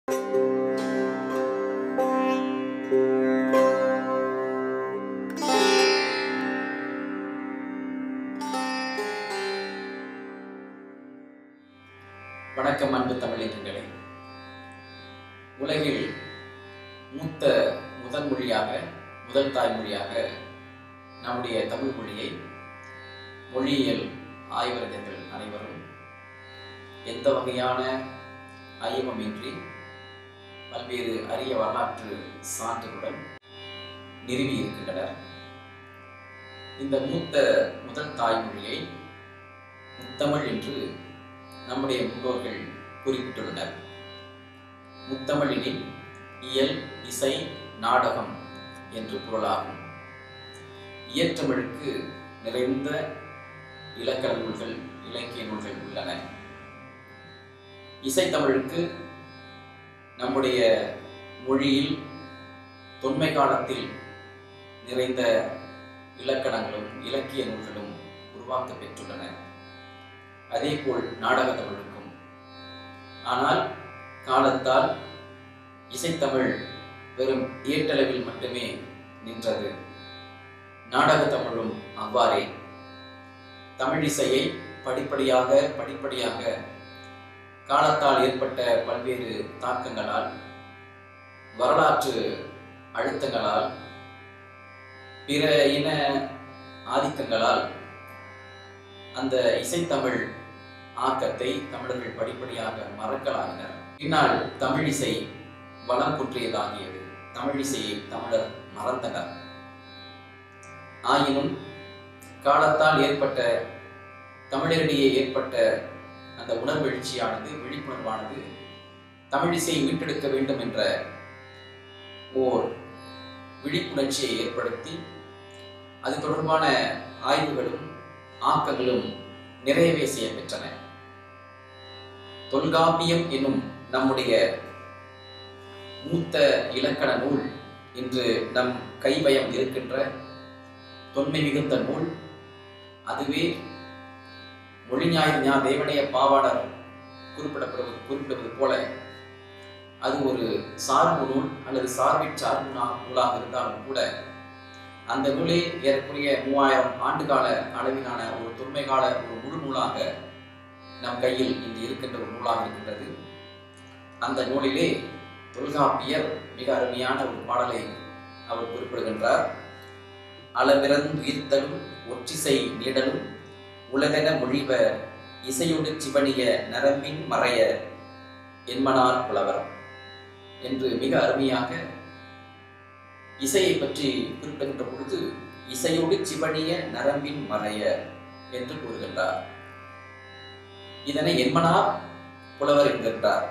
வணக்கம் அன்பு தமிழர்களே உலகில் மூத்த முதல் மொழியாக முதல் தாய்மொழியாக நம்முடைய தமிழ் மொழியை மொழியியல் ஆய்வறிஞர்கள் அனைவரும் எந்த வகையான ஐயமுமின்றி பல்வேறு அரிய வரலாற்று சான்றுகளுடன் நிறுவி இருக்கின்றனர் இந்த மூத்த முதல் தாய்மொழியை முத்தமிழ் என்று நம்முடைய முன்னோர்கள் குறிப்பிட்டுள்ளனர் முத்தமிழினில் இயல் இசை நாடகம் என்று பொருளாகும் இயற்றமிழுக்கு நிறைந்த இலக்கண நூல்கள் இலக்கிய நூல்கள் உள்ளன இசைத்தமிழுக்கு நம்முடைய மொழியில் தொன்மை காலத்தில் நிறைந்த இலக்கணங்களும் இலக்கிய நூல்களும் உருவாக்க பெற்றுள்ளன அதேபோல் நாடக தமிழுக்கும் ஆனால் காலத்தால் இசைத்தமிழ் வெறும் ஏட்டளவில் மட்டுமே நின்றது நாடக தமிழும் அவ்வாறே தமிழ் இசையை படிப்படியாக படிப்படியாக காலத்தால் ஏற்பட்ட பல்வேறு தாக்கங்களால் வரலாற்று அழுத்தங்களால் பிற இன ஆதிக்கங்களால் அந்த இசைத்தமிழ் ஆக்கத்தை தமிழர்கள் படிப்படியாக மறக்கலாகினர் பின்னால் தமிழ் இசை வளம் குன்றியதாகியது தமிழ் இசையை தமிழர் மறந்தனர் ஆயினும் காலத்தால் ஏற்பட்ட தமிழரிடையே ஏற்பட்ட அந்த உணர்வெழுச்சியானது விழிப்புணர்வானது தமிழ் இசையை மீட்டெடுக்க வேண்டும் என்ற ஓர் விழிப்புணர்ச்சியை ஏற்படுத்தி அது தொடர்பான ஆய்வுகளும் ஆக்கங்களும் நிறையவே செய்ய பெற்றன தொல்காப்பியம் என்னும் நம்முடைய மூத்த இலக்கண நூல் இன்று நம் கைவயம் இருக்கின்ற தொன்மை மிகுந்த நூல் அதுவே மொழிஞாயிறு ஞா தேவனைய பாவாளர் குறிப்பிடப்படுவது குறிப்பிடுவது போல அது ஒரு சார்பு நூல் அல்லது சார்பிற் சார்பு நூலாக இருந்தாலும் கூட அந்த நூலே ஏறக்குறைய மூவாயிரம் ஆண்டுகால அளவிலான ஒரு தொன்மை கால ஒரு முழு நூலாக நம் கையில் இன்று இருக்கின்ற ஒரு நூலாக இருக்கின்றது அந்த நூலிலே தொல்காப்பியர் மிக அருமையான ஒரு பாடலை அவர் குறிப்பிடுகின்றார் அளவிறந்துயிர்த்தலும் ஒற்றிசை நீடலும் உலகென மொழிவ இசையொடு சிவனிய நரம்பின் மறைய என்மனார் புலவர் என்று மிக அருமையாக இசையை பற்றி குறிப்பிடுகின்ற பொழுது இசையோடு சிவனிய நரம்பின் மறைய என்று கூறுகின்றார் இதனை என்மனார் புலவர் என்கின்றார்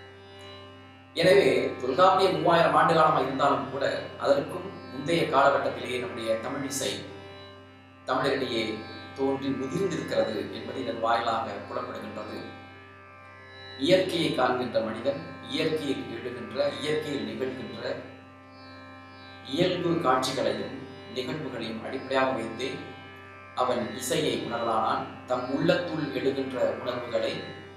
எனவே தொல்காப்பிய மூவாயிரம் ஆண்டு காலமாக இருந்தாலும் கூட அதற்கும் முந்தைய காலகட்டத்திலேயே நம்முடைய தமிழ் இசை தமிழரிடையே தோன்றி முதிர்ந்திருக்கிறது என்பது இதன் வாயிலாக புலப்படுகின்றது இயற்கையை காண்கின்ற மனிதன் இயற்கையில் எழுகின்ற இயற்கையில் நிகழ்கின்ற இயல்பு காட்சிகளையும் நிகழ்வுகளையும் அடிப்படையாக வைத்து அவன் இசையை உணரலானான் தம் உள்ளத்துள் எழுகின்ற உணர்வுகளை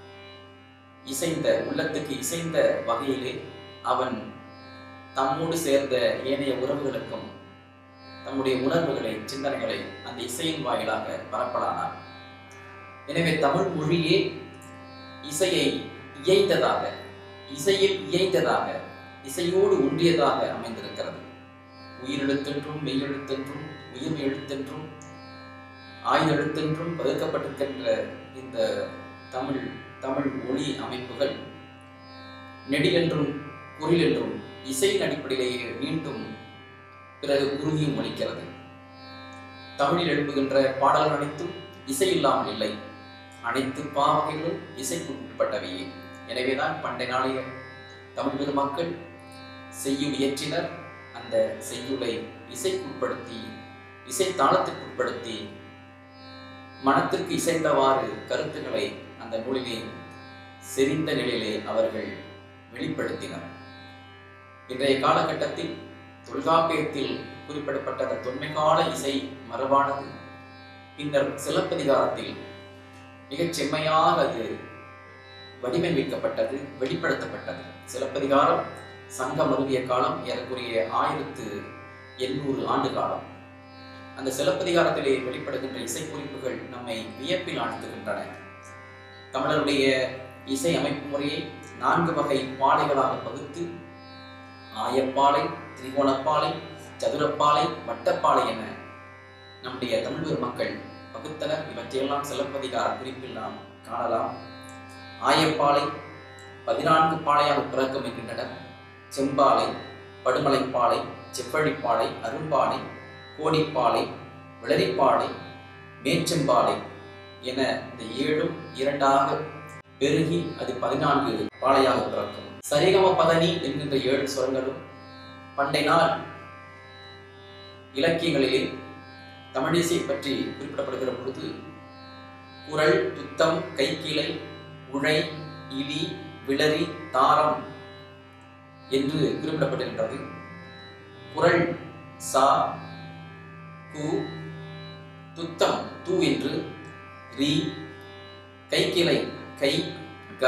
இசைந்த உள்ளத்துக்கு இசைந்த வகையிலே அவன் தம்மோடு சேர்ந்த ஏனைய உறவுகளுக்கும் தம்முடைய உணர்வுகளை சிந்தனைகளை அந்த இசையின் வாயிலாக பரப்பலானான் எனவே தமிழ் மொழியே இசையை இயைந்ததாக இசையில் இயைந்ததாக இசையோடு ஒன்றியதாக அமைந்திருக்கிறது உயிரெழுத்தென்றும் மெய்யெழுத்தென்றும் உயிர் எழுத்தென்றும் ஆயுதெழுத்தென்றும் பதுக்கப்பட்டிருக்கின்ற இந்த தமிழ் தமிழ் மொழி அமைப்புகள் நெடிலென்றும் குறிலென்றும் இசையின் அடிப்படையிலேயே மீண்டும் பிறகு குருவியும் ஒழிக்கிறது தமிழில் எழுப்புகின்ற பாடல்கள் அனைத்தும் இசை இல்லாமல் இல்லை அனைத்து பாவகைகளும் இசைக்கு உட்பட்டவையே எனவேதான் பண்டை நாளைய தமிழ் பெருமக்கள் செய்யுள் இயற்றினர் அந்த செய்யுளை இசைக்குட்படுத்தி இசை தாளத்திற்குட்படுத்தி மனத்திற்கு இசைந்தவாறு கருத்துக்களை அந்த நூலிலே செறிந்த நிலையிலே அவர்கள் வெளிப்படுத்தினர் இன்றைய காலகட்டத்தில் தொல்காப்பியத்தில் குறிப்பிடப்பட்ட அந்த தொன்மைகால இசை மரபானது பின்னர் சிலப்பதிகாரத்தில் மிகச் செம்மையாக அது வடிவமைக்கப்பட்டது வெளிப்படுத்தப்பட்டது சிலப்பதிகாரம் சங்கம் நிறுவிய காலம் ஏறக்குறைய ஆயிரத்து எண்ணூறு ஆண்டு காலம் அந்த சிலப்பதிகாரத்திலே வெளிப்படுகின்ற இசைக்குறிப்புகள் நம்மை வியப்பில் ஆழ்த்துகின்றன தமிழருடைய இசை அமைப்பு முறையை நான்கு வகை பாலைகளாக பகுத்து ஆயப்பாலை திரிகோணப்பாலை சதுரப்பாலை வட்டப்பாலை என நம்முடைய தமிழ் மக்கள் பகுத்தனர் இவற்றையெல்லாம் சிலப்பதிகார குறிப்பில் நாம் காணலாம் ஆயப்பாலை பதினான்கு பாலையாக பிறக்கும் என்கின்றனர் செம்பாலை படுமலைப்பாலை செவ்வழிப்பாலை அரும்பாலை கோடிப்பாலை விளரிப்பாலை மேச்செம்பாலை என இந்த ஏழும் இரண்டாக பெருகி அது பதினான்கு பாலையாக பிறக்கும் சரிகம பதனி என்கின்ற ஏழு சுரங்களும் பண்டை நாள் இலக்கியங்களிலே தமிழிசை பற்றி குறிப்பிடப்படுகிற பொழுது குரல் துத்தம் கைக்கிளை உழை இடி விளரி தாரம் என்று குறிப்பிடப்படுகின்றது குரல் சா கு துத்தம் து என்று ரி கைக்கிளை கை க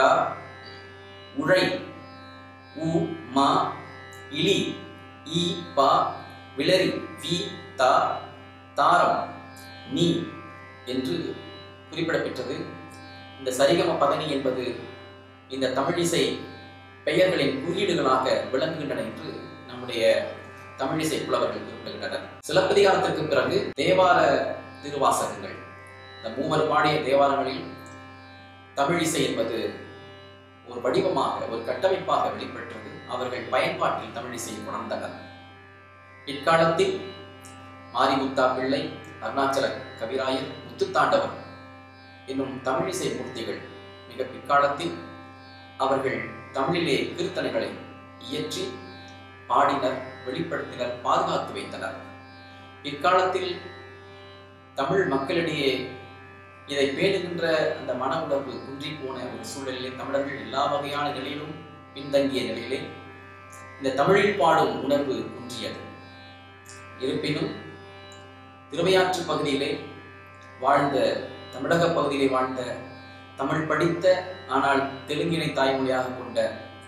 உழை உ மா இலி இ பா விளரி வி தா தாரம் நீ என்று குறிப்பிடப்பெற்றது இந்த சரிகம பதனி என்பது இந்த தமிழிசை பெயர்களின் குறியீடுகளாக விளங்குகின்றன என்று நம்முடைய தமிழிசை புலவர்கள் குறிப்பிடுகின்றனர் சிலப்பதிகாரத்திற்கு பிறகு தேவார திருவாசகங்கள் இந்த மூவர் பாடிய தேவாரங்களில் தமிழிசை என்பது ஒரு வடிவமாக ஒரு கட்டமைப்பாக வெளிப்பட்டது அவர்கள் பயன்பாட்டில் தமிழிசையை உணர்ந்தனர் பிற்காலத்தில் மாரிமுத்தா பிள்ளை அருணாச்சல கவிராயர் முத்துத்தாண்டவர் என்னும் தமிழிசை மூர்த்திகள் மிக பிற்காலத்தில் அவர்கள் தமிழிலே கீர்த்தனைகளை இயற்றி பாடினர் வெளிப்படுத்தினர் பாதுகாத்து வைத்தனர் பிற்காலத்தில் தமிழ் மக்களிடையே இதை பேணுகின்ற அந்த மன உணர்வு குன்றி போன ஒரு சூழலிலே தமிழர்கள் எல்லா வகையான நிலையிலும் பின்தங்கிய நிலையிலே இந்த தமிழில் பாடும் உணர்வு குன்றியது இருப்பினும் திருவையாற்று பகுதியிலே வாழ்ந்த தமிழக பகுதியிலே வாழ்ந்த தமிழ் படித்த ஆனால் தெலுங்கினை தாய்மொழியாக கொண்ட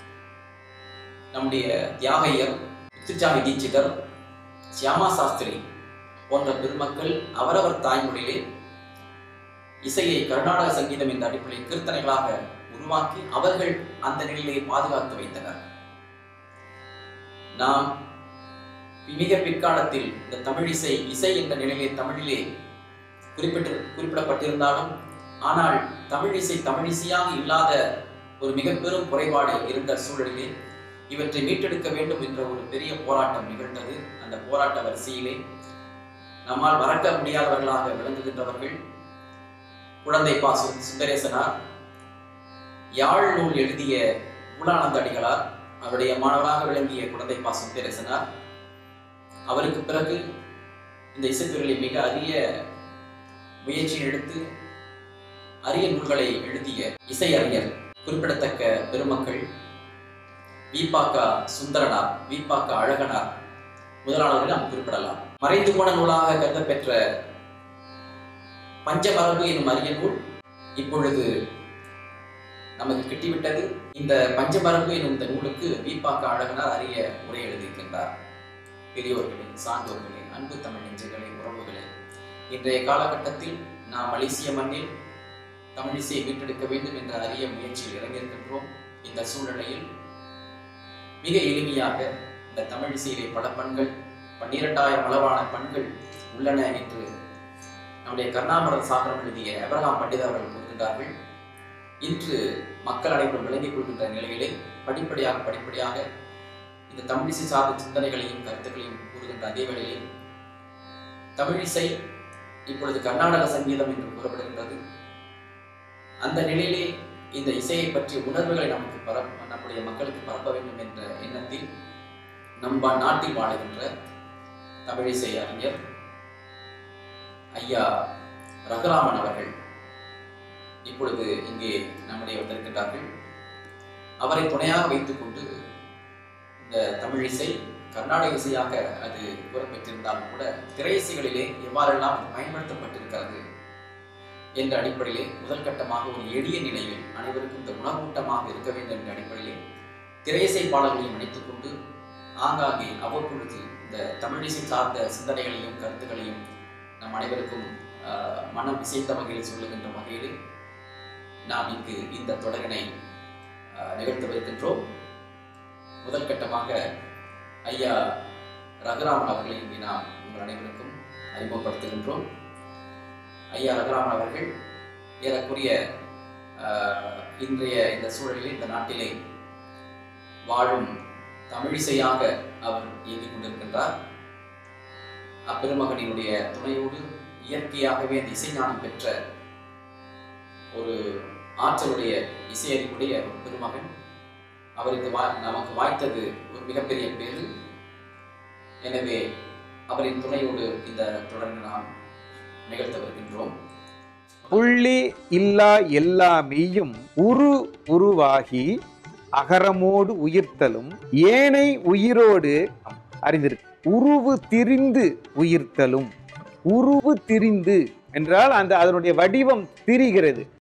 நம்முடைய தியாகையர் முத்துச்சாமி தீட்சிதர் சியாமா சாஸ்திரி போன்ற பெருமக்கள் அவரவர் தாய்மொழியிலே இசையை கர்நாடக சங்கீதம் என்ற அடிப்படையில் கீர்த்தனைகளாக உருவாக்கி அவர்கள் அந்த நிலையை பாதுகாத்து வைத்தனர் நாம் மிக பிற்காலத்தில் இந்த தமிழ் இசை இசை என்ற நிலையிலே தமிழிலே குறிப்பிட்டு குறிப்பிடப்பட்டிருந்தாலும் ஆனால் தமிழ் இசை தமிழ் இசையாக இல்லாத ஒரு மிக பெரும் குறைபாடு இருந்த சூழலிலே இவற்றை மீட்டெடுக்க வேண்டும் என்ற ஒரு பெரிய போராட்டம் நிகழ்ந்தது அந்த போராட்ட வரிசையிலே நம்மால் மறக்க முடியாதவர்களாக விளங்குகின்றவர்கள் குழந்தை பா சு- சுந்தரேசனார் யாழ் நூல் எழுதிய குலானந்த அடிகளார் அவருடைய மாணவராக விளங்கிய குழந்தை பா சுந்தரேசனார் அவருக்கு பிறகு இந்த இசைத்துறையில் மிக அரிய முயற்சி எடுத்து அரிய நூல்களை எழுதிய இசை அறிஞர் குறிப்பிடத்தக்க பெருமக்கள் விபாக்கா சுந்தரனார் விபாக்கா அழகனார் முதலானவர்களை நாம் குறிப்பிடலாம் மறைந்து போன நூலாக கருதப்பெற்ற பஞ்சமரபு என்னும் அரிய நூல் இப்பொழுது நமக்கு கிட்டிவிட்டது இந்த பஞ்சமரபு என்னும் இந்த நூலுக்கு விபாக்கா அழகனார் அரிய உரை எழுதியிருக்கின்றார் பெரியோர்களே சான்றோர்களே அன்பு தமிழ் நெஞ்சுகளே உறவுகளே இன்றைய காலகட்டத்தில் நாம் மலேசிய மண்ணில் தமிழிசையை மீட்டெடுக்க வேண்டும் என்ற அரிய முயற்சியில் இறங்கியிருக்கின்றோம் இந்த சூழ்நிலையில் மிக எளிமையாக இந்த தமிழ் இசையிலே பல பண்கள் பன்னிரெண்டாயிரம் அளவான பண்கள் உள்ளன என்று நம்முடைய கருணாமரன் சாகரம் எழுதிய அபிரகாம் பண்டித அவர்கள் கூறுகின்றார்கள் இன்று மக்கள் அனைவரும் விளங்கிக் கொள்கின்ற நிலையிலே படிப்படியாக படிப்படியாக இந்த தமிழிசை சார்ந்த சிந்தனைகளையும் கருத்துக்களையும் கூறுகின்ற அதே வேளையில் தமிழிசை இப்பொழுது கர்நாடக சங்கீதம் என்று கூறப்படுகின்றது அந்த நிலையிலே இந்த இசையை பற்றிய உணர்வுகளை நமக்கு பரப்ப நம்முடைய மக்களுக்கு பரப்ப வேண்டும் என்ற எண்ணத்தில் நம்ப நாட்டில் வாழுகின்ற தமிழிசை அறிஞர் ஐயா ரகுராமன் அவர்கள் இப்பொழுது இங்கே நம்முடைய வந்திருக்கின்றார்கள் அவரை துணையாக வைத்துக்கொண்டு இந்த தமிழ் இசை கர்நாடக இசையாக அது கூறப்பெற்றிருந்தாலும் கூட திரை இசைகளிலே எவ்வாறெல்லாம் அது பயன்படுத்தப்பட்டிருக்கிறது என்ற அடிப்படையிலே முதல் கட்டமாக ஒரு எளிய நிலையில் அனைவருக்கும் இந்த உணவூட்டமாக இருக்க வேண்டும் என்ற அடிப்படையிலே திரையிசை பாடல்களையும் இணைத்துக் கொண்டு ஆங்காங்கே அவ்வப்பொழுது இந்த தமிழிசை சார்ந்த சிந்தனைகளையும் கருத்துக்களையும் நம் அனைவருக்கும் ஆஹ், மனம் இசைத்த வகையில் சொல்லுகின்ற வகையில் நாம் இங்கு இந்த தொடரினை ஆஹ், நிகழ்த்தவிருக்கின்றோம் முதல் கட்டமாக ஐயா ரகுராமன் அவர்களை இங்கே நாம் உங்கள் அனைவருக்கும் அறிமுகப்படுத்துகின்றோம் ஐயா ரகுராமன் அவர்கள் ஏறக்குறைய ஆஹ், இன்றைய இந்த சூழலில் இந்த நாட்டிலே வாழும் தமிழிசையாக அவர் இயங்கிக் கொண்டிருக்கின்றார் அப்பெருமகனினுடைய துணையோடு இயற்கையாகவே அந்த இசைஞானம் பெற்ற ஒரு ஆற்றலுடைய இசையறிவுடைய ஒரு பெருமகன் அவருக்கு வா நமக்கு வாய்த்தது ஒரு மிகப்பெரிய பேரு எனவே அவரின் துணையோடு இந்த தொடர்ந்து நாம் நிகழ்த்தவிருக்கின்றோம் புள்ளி இல்லா எல்லா மெய்யும் உரு உருவாகி அகரமோடு உயிர்த்தலும் ஏனை உயிரோடு அறிந்திருக்கு உருவு திரிந்து உயிர்த்தலும் உருவு திரிந்து என்றால் அந்த அதனுடைய வடிவம் திரிகிறது